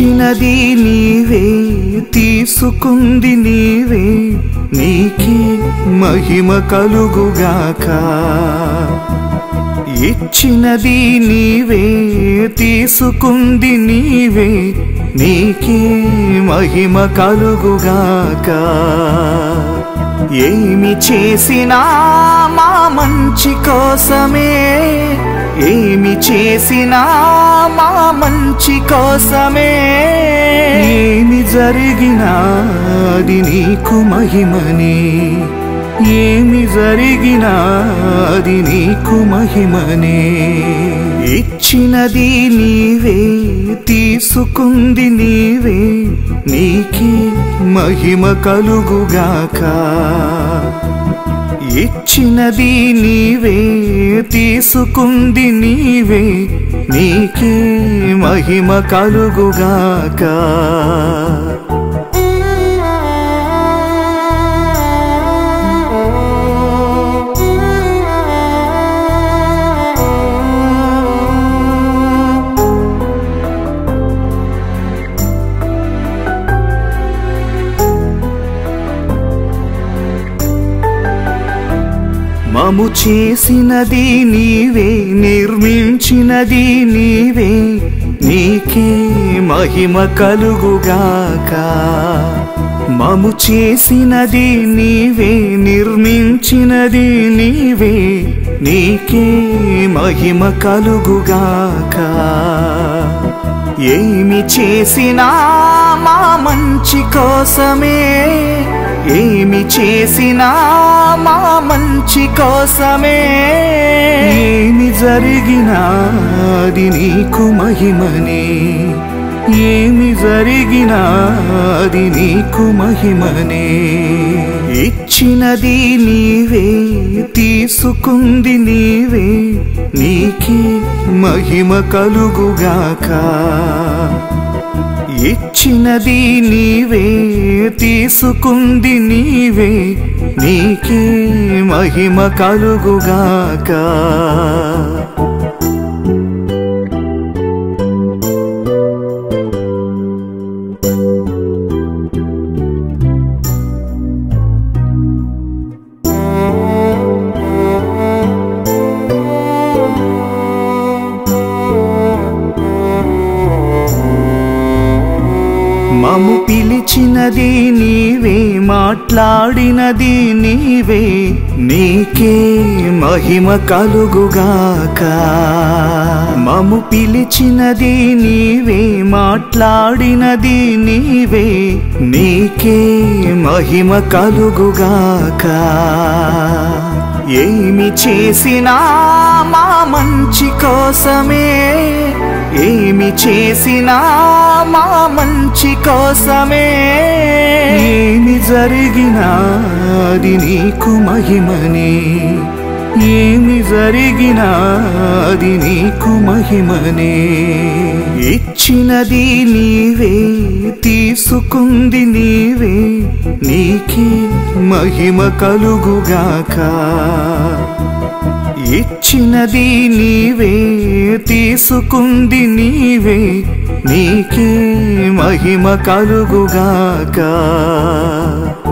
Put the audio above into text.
ఇచ్చినది నీవే తీసుకుంది నీవే నీకే మహిమ కలుగుగాక ఇచ్చినది నీవే తీసుకుంది నీవే నీకే మహిమ కలుగుగాక ఏమి చేసినా మా మంచి కోసమే ఏమి చేసినా మా మంచి కోసమే ఏమి జరిగినా అది నీకు మహిమనే ఏమి జరిగినా అది నీకు మహిమనే ఇచ్చినది నీవే తీసుకుంది నీవే నీకే మహిమ కలుగుగాక ఇచ్చినది నీవే తీసుకుంది నీవే నీకే మహిమ కలుగుగాక మము చేసినది నీవే నిర్మించినది నీవే నీకే మహిమ కలుగుగాక మము చేసినది నీవే నిర్మించినది నీవే నీకే మహిమ కలుగుగాక ఏమి చేసినా మా మంచి కోసమే ఏమి చేసినా మా మంచి కోసమే ఏమి జరిగినా అది నీకు మహిమనే ఏమి జరిగినా అది నీకు మహిమనే ఇచ్చినది నీవే తీసుకుంది నీవే నీకే మహిమ కలుగుగాక ఇచ్చినది నీవే తీసుకుంది నీవే నీకే మహిమ కలుగుగాక మము పిలిచినది నీవే మాట్లాడినది నీవే నీకే మహిమ కలుగుగాక మము పిలిచినది నీవే మాట్లాడినది నీవే నీకే మహిమ కలుగుగాక ఏమి చేసినా మా మంచి కోసమే ఏమి చేసినా మా మంచి కోసమే ఏమి జరిగినా అది నీకు మహిమనే ఏమి జరిగినా అది నీకు మహిమనే ఇచ్చినది నీవే తీసుకుంది నీవే నీకే మహిమ కలుగుగాక ఇచ్చినది నీవే తీసుకుంది నీవే నీకే మహిమ కలుగుగాక